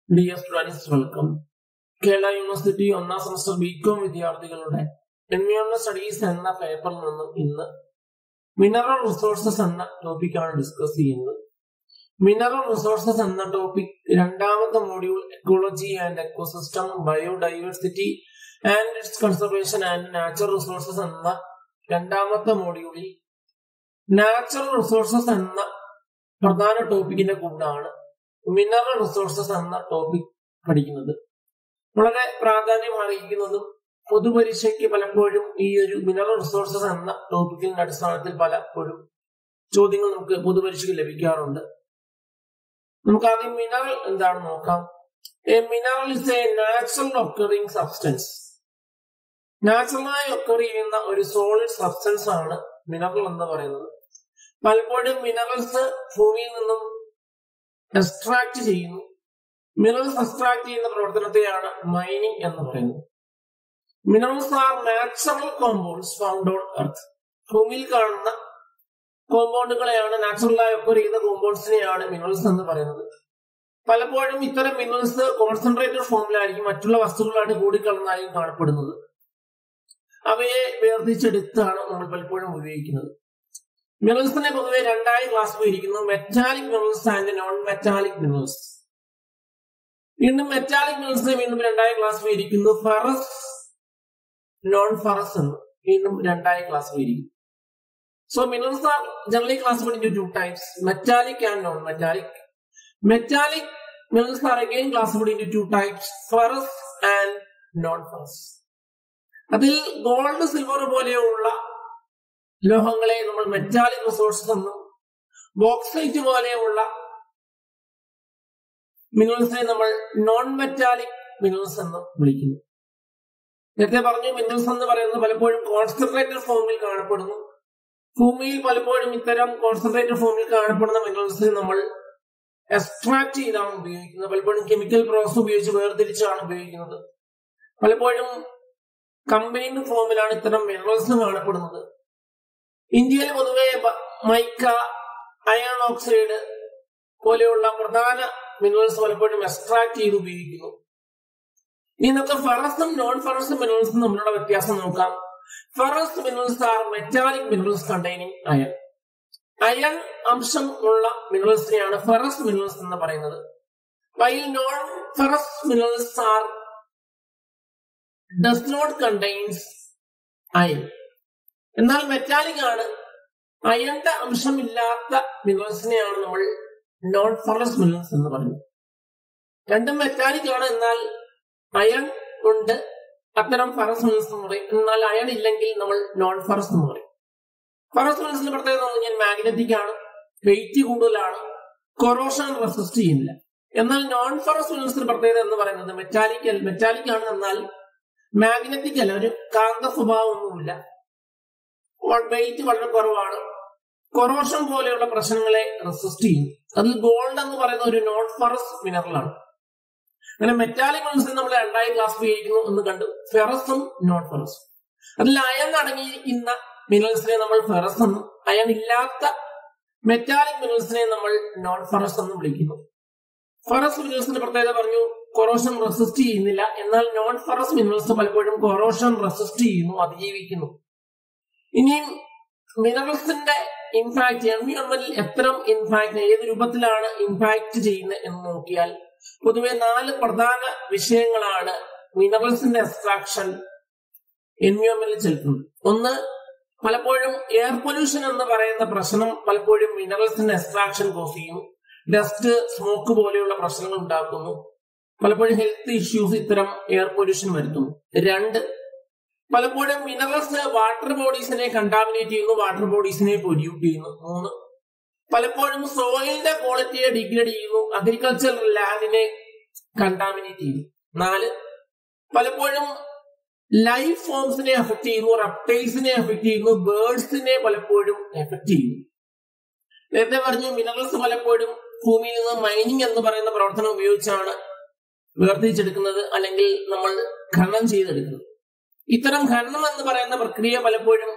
dear students welcome Kerala university ഒന്നാം semester BCom വിദ്യാർത്ഥികളുടെ environment studies എന്ന പേപ്പറിൽ നിന്നും ഇന്ന് മിനറൽ റിസോഴ്സസ് എന്ന ടോപ്പിക്കാണ് ഡിസ്കസ് ചെയ്യുന്നത് മിനറൽ റിസോഴ്സസ് എന്ന ടോപ്പിക് രണ്ടാമത്തെ module ecology and ecosystem biodiversity and its conservation and natural resources എന്ന രണ്ടാമത്തെ മോഡ്യൂളിൽ നാച്ചുറൽ റിസോഴ്സസ് എന്ന പ്രധാന ടോപ്പിക്കിന്റെ കൂടാണ് മിനറൽ റിസോഴ്സസ് എന്ന ടോപ്പിക് പഠിക്കുന്നത് വളരെ പ്രാധാന്യം അറിയിക്കുന്നതും പൊതുപരീക്ഷയ്ക്ക് പലപ്പോഴും ഈ ഒരു മിനറൽ റിസോഴ്സസ് എന്ന ടോപ്പിക്കിന്റെ അടിസ്ഥാനത്തിൽ പലപ്പോഴും ചോദ്യങ്ങൾ നമുക്ക് പൊതുപരീക്ഷയ്ക്ക് ലഭിക്കാറുണ്ട് നമുക്ക് ആദ്യം മിനറൽ എന്താണെന്ന് നോക്കാം a mineral is a natural occurring substance നാച്ചുറലായി ഒക്കർ ചെയ്യുന്ന ഒരു സോളിഡ് സബ്സ്റ്റൻസ് ആണ് മിനറൽ എന്ന് പറയുന്നത് പലപ്പോഴും മിനറൽസ് ഭൂമിയിൽ നിന്നും എക്സ്ട്രാക്ട് ചെയ്യുന്നു മിനറൽസ് എക്സ്ട്രാക്ട് ചെയ്യുന്ന പ്രവർത്തനത്തെയാണ് മൈനിങ് എന്ന് പറയുന്നത് minerals are natural compounds found on earth ഭൂമിയിൽ കാണുന്ന കോമ്പൗണ്ടുകളെയാണ് നാച്ചുറലായി ഒക്കർ ചെയ്യുന്ന കോമ്പൗണ്ട്സിനെയാണ് മിനറൽസ് എന്ന് പറയുന്നത് പലപ്പോഴും ഇത്തരം മിനറൽസ് കോൺസെൻട്രേറ്റഡ് ഫോമിലായിരിക്കും മറ്റുള്ള വസ്തുക്കളായിട്ട് കൂടിക്കലർന്നായിരിക്കും കാണപ്പെടുന്നത് അവയെ വേർതിരിച്ചെടുത്താണ് നമ്മൾ പലപ്പോഴും ഉപയോഗിക്കുന്നത് മിനറൽസിനെ പൊതുവെ രണ്ടായി ക്ലാസ്സിഫിക്കുന്നു metallic minerals and non metallic minerals വീണ്ടും മെറ്റാലിക് മിനറൽസിനെ വീണ്ടും രണ്ടായി ക്ലാസ്സിഫിക്കുന്നു ഫറസ് നോൺ ഫറസ് എന്ന് വീണ്ടും രണ്ടായി ക്ലാസ്സിഫിക്കുന്നു so minerals are generally classified into two types metallic and non metallic metallic minerals are again classified into two types ferrous and non ferrous അതിൽ ഗോൾഡ് സിൽവർ പോലെയുള്ള ലോഹങ്ങളെ നമ്മൾ മെറ്റാലിക് റിസോഴ്സസ് എന്നും bauxite പോലെയുള്ള മിനറൽസിനെ നമ്മൾ നോൺ മെറ്റാലിക് മിനറൽസ് എന്നും വിളിക്കുന്നു നേരത്തെ പറഞ്ഞു മിനറൽസ് എന്ന് പറയുന്നത് പലപ്പോഴും കോൺസെൻട്രേറ്റഡ് ഫോമിൽ കാണപ്പെടുന്നു ഭൂമിയിൽ പലപ്പോഴും ഇത്തരം കോൺസെൻട്രേറ്റഡ് ഫോമിൽ കാണപ്പെടുന്ന മിനറൽസ് നമ്മൾ എക്സ്ട്രാക്ട് ചെയ്താണ് ഉപയോഗിക്കുന്നത് പലപ്പോഴും കെമിക്കൽ പ്രോസസ് ഉപയോഗിച്ച് വേർതിരിച്ചാണ് ഉപയോഗിക്കുന്നത് പലപ്പോഴും കമ്പൈൻഡ് ഫോമിലാണ് ഇത്തരം മിനറൽസ് കാണപ്പെടുന്നത് ഇന്ത്യയിൽ പൊതുവെ മൈക്ക അയൺ ഓക്സൈഡ് പോലെയുള്ള പ്രധാന മിനറൽസ് പലപ്പോഴും എക്സ്ട്രാക്ട് ചെയ്ത് ഉപയോഗിക്കുന്നു ഇനി നമുക്ക് ഫറസും നോൺ ഫറസും മിനറൽസും തമ്മിലുള്ള വ്യത്യാസം നോക്കാം ferrous minerals are metallic minerals containing iron iron അംശം ഉള്ള മിനറൽസിനെയാണ് ഫെറസ് മിനറൽസ് എന്ന് പറയുന്നത് while non ferrous minerals are does not contains iron എന്നാൽ മെറ്റാലിക് ആണ് അയന്റെ അംശമില്ലാത്ത മിനറൽസിനെയാണ് നമ്മൾ നോൺ ഫറസ് മിനറൽസ് എന്ന് പറയുന്നത് രണ്ടും മെറ്റാലിക് ആണ് എന്നാൽ അയൺ ഉണ്ട് അത്തരം ഫറസ് മിനറൽസ് എന്ന് പറയും എന്നാൽ അയൺ ഇല്ലെങ്കിൽ നമ്മൾ നോൺ ഫറസ് എന്ന് പറയും ഫറസ് മിനറൽസിന്റെ പ്രത്യേകത എന്ന് പറഞ്ഞാൽ മാഗ്നറ്റിക് ആണ് വെയിറ്റ് കൂടുതലാണ് കൊറോഷൻ റെസിസ്റ്റ് ചെയ്യുന്നില്ല എന്നാൽ നോൺ ഫറസ് മിനറൽസിന്റെ പ്രത്യേകത എന്ന് പറയുന്നത് മെറ്റാലിക് മെറ്റാലിക് ആണ് എന്നാൽ മാഗ്നറ്റിക് അല്ല ഒരു കാന്ത സ്വഭാവമൊന്നുമില്ല വെയിറ്റ് വളരെ കുറവാണ് കൊറോഷൻ പോലെയുള്ള പ്രശ്നങ്ങളെ റെസിസ്റ്റ് ചെയ്യും അതിൽ ഗോൾഡ് എന്ന് പറയുന്ന ഒരു നോൺ ഫറസ് മിനറലാണ് അങ്ങനെ മെറ്റാലിക് മിനറൽസ് നമ്മൾ രണ്ടായി ക്ലാസിഫൈ ചെയ്യുന്നു എന്ന് കണ്ടു ഫെറസും നോൺ ഫെറസും അതിൽ അയൺ അടങ്ങിയിരിക്കുന്ന മിനറൽസിനെ നമ്മൾ ഫെറസ് എന്നും അയൺ ഇല്ലാത്ത മെറ്റാലിക് മിനറൽസിനെ നമ്മൾ നോൺ ഫെറസ് എന്നും വിളിക്കുന്നു ഫെറസ് മിനറൽസിന്റെ പ്രത്യേകത പറഞ്ഞു കൊറോഷൻ റെസിസ്റ്റ് ചെയ്യുന്നില്ല എന്നാൽ നോൺ ഫെറസ് മിനറൽസ് പലപ്പോഴും കൊറോഷൻ റെസിസ്റ്റ് ചെയ്യുന്നു അതിജീവിക്കുന്നു ഇനിയും മിനറൽസിന്റെ ഇമ്പാക്ട് എൻവിയോൺമെന്റിൽ എത്തരം ഇമ്പാക്ട് ഏത് രൂപത്തിലാണ് ഇമ്പാക്ട് ചെയ്യുന്നത് എന്ന് നോക്കിയാൽ പൊതുവെ നാല് പ്രധാന വിഷയങ്ങളാണ് മിനറൽസിന്റെ എക്സ്ട്രാക്ഷൻ എൻവിയോൺമെന്റിൽ ചെലുത്തുന്നത് ഒന്ന് പലപ്പോഴും എയർ പൊല്യൂഷൻ എന്ന് പറയുന്ന പ്രശ്നം പലപ്പോഴും മിനറൽസിന്റെ എക്സ്ട്രാക്ഷൻ കോസ് ചെയ്യും ഡസ്റ്റ് സ്മോക്ക് പോലെയുള്ള പ്രശ്നങ്ങൾ ഉണ്ടാക്കുന്നു പലപ്പോഴും ഹെൽത്ത് ഇഷ്യൂസ് ഇത്തരം എയർ പൊല്യൂഷൻ വരുത്തുന്നു രണ്ട് പലപ്പോഴും മിനറൽസ് വാട്ടർ ബോഡീസിനെ കണ്ടാമിനേറ്റ് ചെയ്യുന്നു വാട്ടർ ബോഡീസിനെ പൊല്യൂട്ട് ചെയ്യുന്നു മൂന്ന് പലപ്പോഴും സോയിലിന്റെ ക്വാളിറ്റിയെ ഡിഗ്രേഡ് ചെയ്യുന്നു അഗ്രികൾച്ചർ ലാൻഡിനെ കണ്ടാമിനേറ്റ് ചെയ്യുന്നു നാല് പലപ്പോഴും ലൈഫ് ഫോംസിനെ എഫക്ട് ചെയ്യുന്നു റെപ്റ്റൈൽസിനെ എഫക്ട് ചെയ്യുന്നു ബേർഡ്സിനെ പലപ്പോഴും എഫക്ട് ചെയ്യുന്നു നേരത്തെ പറഞ്ഞു മിനറൽസ് പലപ്പോഴും ഭൂമിയിൽ നിന്ന് മൈനിങ് എന്ന് പറയുന്ന പ്രവർത്തനം ഉപയോഗിച്ചാണ് വേർതിരിച്ചെടുക്കുന്നത് അല്ലെങ്കിൽ നമ്മൾ ഖനനം ചെയ്തെടുക്കുന്നത് ഇത്തരം ഖനനം എന്ന് പറയുന്ന പ്രക്രിയ പലപ്പോഴും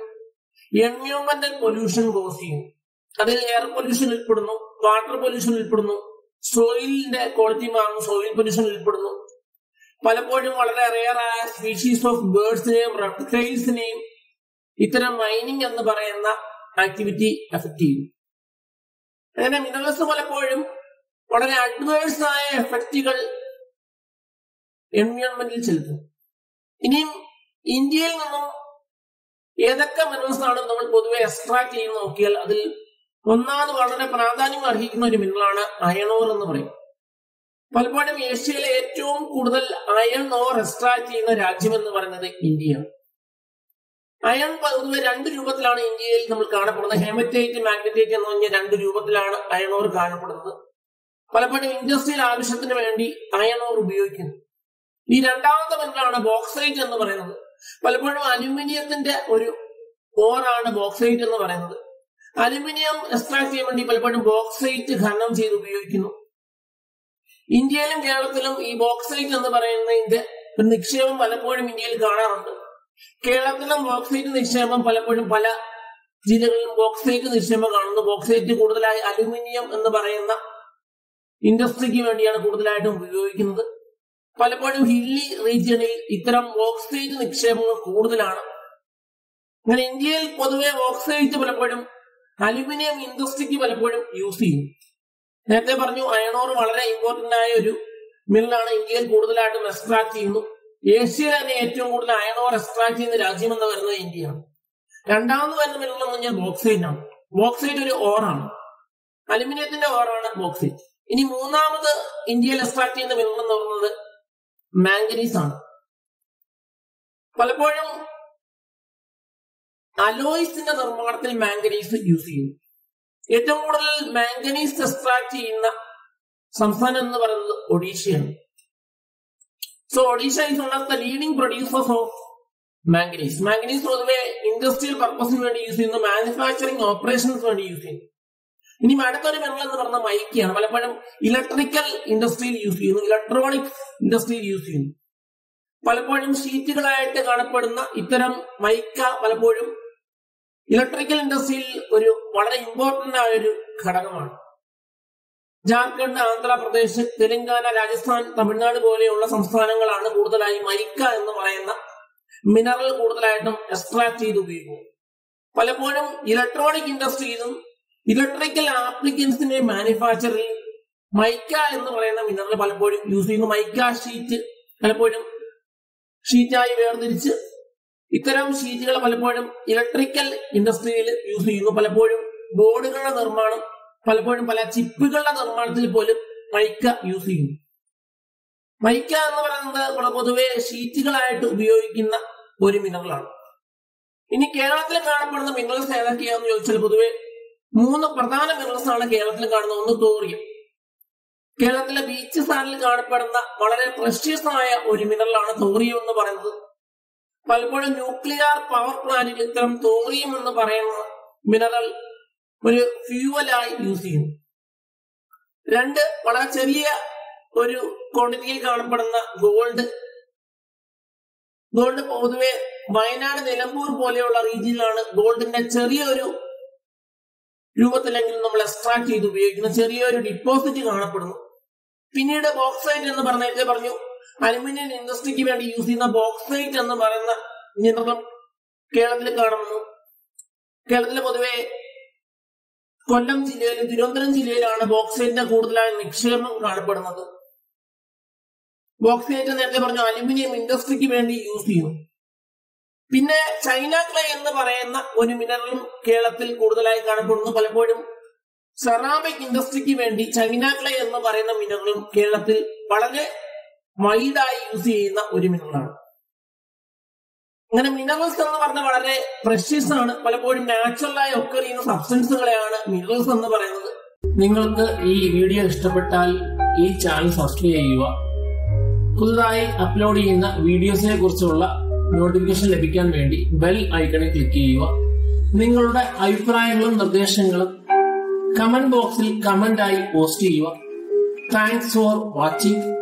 എൻവയോൺമെന്റൽ പൊല്യൂഷൻ കോസ് ചെയ്യും അതിൽ എയർ പൊല്യൂഷൻ ഉൾപ്പെടുന്നു വാട്ടർ പൊല്യൂഷൻ ഉൾപ്പെടുന്നു സോയിലിന്റെ ക്വാളിറ്റി മാറുന്നു സോയിൽ പൊല്യൂഷൻ ഉൾപ്പെടുന്നു പലപ്പോഴും വളരെ റെയർ ആയ സ്പീഷീസ് ഓഫ് ബേർഡ്സിനെയും റെപ്റ്റൈൽസിനെയും ഇത്തരം മൈനിങ് എന്ന് പറയുന്ന ആക്ടിവിറ്റി എഫക്ട് ചെയ്യും അങ്ങനെ മിനറൽസ് പലപ്പോഴും വളരെ അഡ്വേഴ്സ് ആയ എഫക്റ്റുകൾ എൻവയോൺമെന്റിൽ ചെലുത്തും ഇനിയും ഇന്ത്യയിൽ നിന്നും ഏതൊക്കെ മിനറൽസ് ആണ് നമ്മൾ പൊതുവെ എക്സ്ട്രാക്ട് ചെയ്ത് നോക്കിയാൽ അതിൽ ഒന്നാമത് വളരെ പ്രാധാന്യം അർഹിക്കുന്ന ഒരു മിനറലാണ് അയണോർ എന്ന് പറയും പലപ്പോഴും ഏഷ്യയിലെ ഏറ്റവും കൂടുതൽ അയൺ ഓർ എക്സ്ട്രാക്ട് ചെയ്യുന്ന രാജ്യം എന്ന് പറയുന്നത് ഇന്ത്യയാണ് അയൺ പൊതുവെ രണ്ട് രൂപത്തിലാണ് ഇന്ത്യയിൽ നമ്മൾ കാണപ്പെടുന്നത് ഹെമറ്റൈറ്റ് മാഗ്നറ്റൈറ്റ് എന്ന് പറഞ്ഞ രണ്ട് രൂപത്തിലാണ് അയൺ ഓർ കാണപ്പെടുന്നത് പലപ്പോഴും ഇൻഡസ്ട്രിയൽ ആവശ്യത്തിന് വേണ്ടി അയൺ ഓർ ഉപയോഗിക്കുന്നു ഈ രണ്ടാമത്തെ മിനറലാണ് ബോക്സൈറ്റ് എന്ന് പറയുന്നത് പലപ്പോഴും അലുമിനിയത്തിന്റെ ഒരു ഓറാണ് ബോക്സൈറ്റ് എന്ന് പറയുന്നത് അലുമിനിയം എക്സ്ട്രാക്ട് ചെയ്യാൻ വേണ്ടി പലപ്പോഴും ബോക്സൈറ്റ് ഖനനം ചെയ്ത് ഉപയോഗിക്കുന്നു ഇന്ത്യയിലും കേരളത്തിലും ഈ ബോക്സൈറ്റ് എന്ന് പറയുന്നതിന്റെ ഒരു നിക്ഷേപം പലപ്പോഴും ഇന്ത്യയിൽ കാണാറുണ്ട് കേരളത്തിലും ബോക്സൈറ്റ് നിക്ഷേപം പലപ്പോഴും പല ജില്ലകളിലും ബോക്സൈറ്റ് നിക്ഷേപം കാണുന്നു ബോക്സൈറ്റ് കൂടുതലായി അലുമിനിയം എന്ന് പറയുന്ന ഇൻഡസ്ട്രിക്ക് വേണ്ടിയാണ് കൂടുതലായിട്ടും ഉപയോഗിക്കുന്നത് പലപ്പോഴും ഹില്ലി റീജിയണിൽ ഇത്തരം ബോക്സൈറ്റ് നിക്ഷേപങ്ങൾ കൂടുതലാണ് അങ്ങനെ ഇന്ത്യയിൽ പൊതുവെ ബോക്സൈറ്റ് പലപ്പോഴും അലുമിനിയം ഇൻഡസ്ട്രിക്ക് പലപ്പോഴും യൂസ് ചെയ്യും നേരത്തെ പറഞ്ഞു അയണോർ വളരെ ഇമ്പോർട്ടന്റ് ആയ ഒരു മില്ലാണ് ഇന്ത്യയിൽ കൂടുതലായിട്ടും എക്സ്ട്രാക്ട് ചെയ്യുന്നു ഏഷ്യയിൽ തന്നെ ഏറ്റവും കൂടുതൽ അയണോർ എക്സ്ട്രാക്ട് ചെയ്യുന്ന രാജ്യം എന്ന് പറയുന്നത് ഇന്ത്യയാണ് രണ്ടാമത് വരുന്ന മിനറൽ എന്ന് പറഞ്ഞാൽ ബോക്സൈറ്റ് ആണ് ബോക്സൈറ്റ് ഒരു ഓറാണ് അലുമിനിയത്തിന്റെ ഓറാണ് ബോക്സൈറ്റ് ഇനി മൂന്നാമത് ഇന്ത്യയിൽ എക്സ്ട്രാക്ട് ചെയ്യുന്ന മിനറൽ എന്ന് പറയുന്നത് മാംഗനീസ് ആണ് പലപ്പോഴും അലോയ്സിന്റെ നിർമ്മാണത്തിൽ മാംഗനീസ് യൂസ് ചെയ്യുന്നു ഏറ്റവും കൂടുതൽ മാംഗനീസ് എക്സ്ട്രാക്ട് ചെയ്യുന്ന സംസ്ഥാനം എന്ന് പറയുന്നത് ഒഡീഷയാണ് so Odisha is one of the leading producers of manganese manganese പൊതുവെ ഇൻഡസ്ട്രിയൽ പർപ്പസിന് വേണ്ടി യൂസ് ചെയ്യുന്നു മാനുഫാക്ചറിങ് ഓപ്പറേഷൻസ് വേണ്ടി യൂസ് ചെയ്യുന്നു ഇനി അടുത്തൊരു മിനറൽ എന്ന് പറഞ്ഞ മൈക്കയാണ് പലപ്പോഴും ഇലക്ട്രിക്കൽ ഇൻഡസ്ട്രിയിൽ യൂസ് ചെയ്യുന്നു ഇലക്ട്രോണിക് ഇൻഡസ്ട്രിയിൽ യൂസ് ചെയ്യുന്നു പലപ്പോഴും ഷീറ്റുകളായിട്ട് കാണപ്പെടുന്ന ഇത്തരം മൈക്ക പലപ്പോഴും ഇലക്ട്രിക്കൽ ഇൻഡസ്ട്രിയിൽ ഒരു വളരെ ഇമ്പോർട്ടന്റ് ആയ ഒരു ഘടകമാണ് ജാർഖണ്ഡ് ആന്ധ്രാപ്രദേശ് തെലങ്കാന രാജസ്ഥാൻ തമിഴ്നാട് പോലെയുള്ള സംസ്ഥാനങ്ങളാണ് കൂടുതലായി മൈക്ക എന്ന് പറയുന്ന മിനറൽ കൂടുതലായിട്ടും എക്സ്ട്രാക്ട് ചെയ്ത് ഉപയോഗിക്കുന്നത് പലപ്പോഴും ഇലക്ട്രോണിക് ഇൻഡസ്ട്രിയിലും ഇലക്ട്രിക്കൽ ആപ്ലിക്കൻസിന്റെ മാനുഫാക്ചറിൽ മൈക്ക എന്ന് പറയുന്ന മിനറൽ പലപ്പോഴും യൂസ് ചെയ്യുന്നു മൈക്ക ഷീറ്റ് പലപ്പോഴും ഷീറ്റായി വേർതിരിച്ച് ഇത്തരം ഷീറ്റുകൾ പലപ്പോഴും ഇലക്ട്രിക്കൽ ഇൻഡസ്ട്രിയിൽ യൂസ് ചെയ്യുന്നു പലപ്പോഴും ബോർഡുകളുടെ നിർമ്മാണം പലപ്പോഴും പല ചിപ്പുകളുടെ നിർമ്മാണത്തിൽ പോലും മൈക്ക യൂസ് ചെയ്യുന്നു മൈക്ക എന്ന് പറയുന്നത് ഇവിടെ പൊതുവെ ഷീറ്റുകളായിട്ട് ഉപയോഗിക്കുന്ന ഒരു മിനറലാണ് ഇനി കേരളത്തിൽ കാണപ്പെടുന്ന മിനറൽസ് ഏതൊക്കെയാണെന്ന് ചോദിച്ചാൽ പൊതുവെ മൂന്ന് പ്രധാന മിനറൽസ് ആണ് കേരളത്തിൽ കാണുന്നത് ഒന്ന് തോറിയം കേരളത്തിലെ ബീച്ച് സാനിൽ കാണപ്പെടുന്ന വളരെ പ്രഷ്യസ് ആയ ഒരു മിനറലാണ് തോറിയം എന്ന് പറയുന്നത് പലപ്പോഴും ന്യൂക്ലിയർ പവർ പ്ലാന്റിൽ ഇത്തരം തോറിയം എന്ന് പറയുന്ന മിനറൽ ഒരു ഫ്യൂവലായി യൂസ് ചെയ്യുന്നു രണ്ട് വളരെ ചെറിയ ഒരു ക്വാണ്ടിറ്റിയിൽ കാണപ്പെടുന്ന ഗോൾഡ് ഗോൾഡ് പൊതുവെ വയനാട് നിലമ്പൂർ പോലെയുള്ള റീജിയനിലാണ് ഗോൾഡിന്റെ ചെറിയൊരു രൂപത്തിലെങ്കിലും നമ്മൾ എക്സ്ട്രാക്ട് ചെയ്ത് ഉപയോഗിക്കുന്ന ചെറിയൊരു ഡിപ്പോസിറ്റ് കാണപ്പെടുന്നു പിന്നീട് ബോക്സൈറ്റ് എന്ന് പറഞ്ഞ പറഞ്ഞു അലുമിനിയം ഇൻഡസ്ട്രിക്ക് വേണ്ടി യൂസ് ചെയ്യുന്ന ബോക്സൈറ്റ് എന്ന് പറയുന്ന മിനറലും കേരളത്തിൽ കാണുന്നു കേരളത്തിൽ പൊതുവെ കൊല്ലം ജില്ലയിലും തിരുവനന്തപുരം ജില്ലയിലാണ് ബോക്സൈറ്റിന്റെ കൂടുതലായ നിക്ഷേപം കാണപ്പെടുന്നത് ബോക്സൈറ്റ് നേരത്തെ പറഞ്ഞു അലുമിനിയം ഇൻഡസ്ട്രിക്ക് വേണ്ടി യൂസ് ചെയ്യുന്നു പിന്നെ ചൈന ക്ലേ എന്ന് പറയുന്ന ഒരു മിനറലും കേരളത്തിൽ കൂടുതലായി കാണപ്പെടുന്നു പലപ്പോഴും സെറാമിക് ഇൻഡസ്ട്രിക്ക് വേണ്ടി ചൈന ക്ലേ എന്ന് പറയുന്ന മിനറലും കേരളത്തിൽ വളരെ വൈഡായി യൂസ് ചെയ്യുന്ന ഒരു മിനറലാണ് അങ്ങനെ മിനറൽസ് എന്ന് പറഞ്ഞ വളരെ പ്രഷ്യസ് ആണ് പലപ്പോഴും നാച്ചുറലായി ഒക്കെ ചെയ്യുന്ന സബ്സ്റ്റൻസുകളെയാണ് മിനറൽസ് എന്ന് പറയുന്നത് നിങ്ങൾക്ക് ഈ വീഡിയോ ഇഷ്ടപ്പെട്ടാൽ ഈ ചാനൽ സബ്സ്ക്രൈബ് ചെയ്യുക പുതുതായി അപ്ലോഡ് ചെയ്യുന്ന വീഡിയോസിനെ കുറിച്ചുള്ള നോട്ടിഫിക്കേഷൻ ലഭിക്കാൻ വേണ്ടി ബെൽ ഐക്കണിൽ ക്ലിക്ക് ചെയ്യുക നിങ്ങളുടെ അഭിപ്രായങ്ങളും നിർദ്ദേശങ്ങളും കമന്റ് ബോക്സിൽ കമന്റ് ആയി പോസ്റ്റ് ചെയ്യുക താങ്ക്സ് ഫോർ വാച്ചിങ്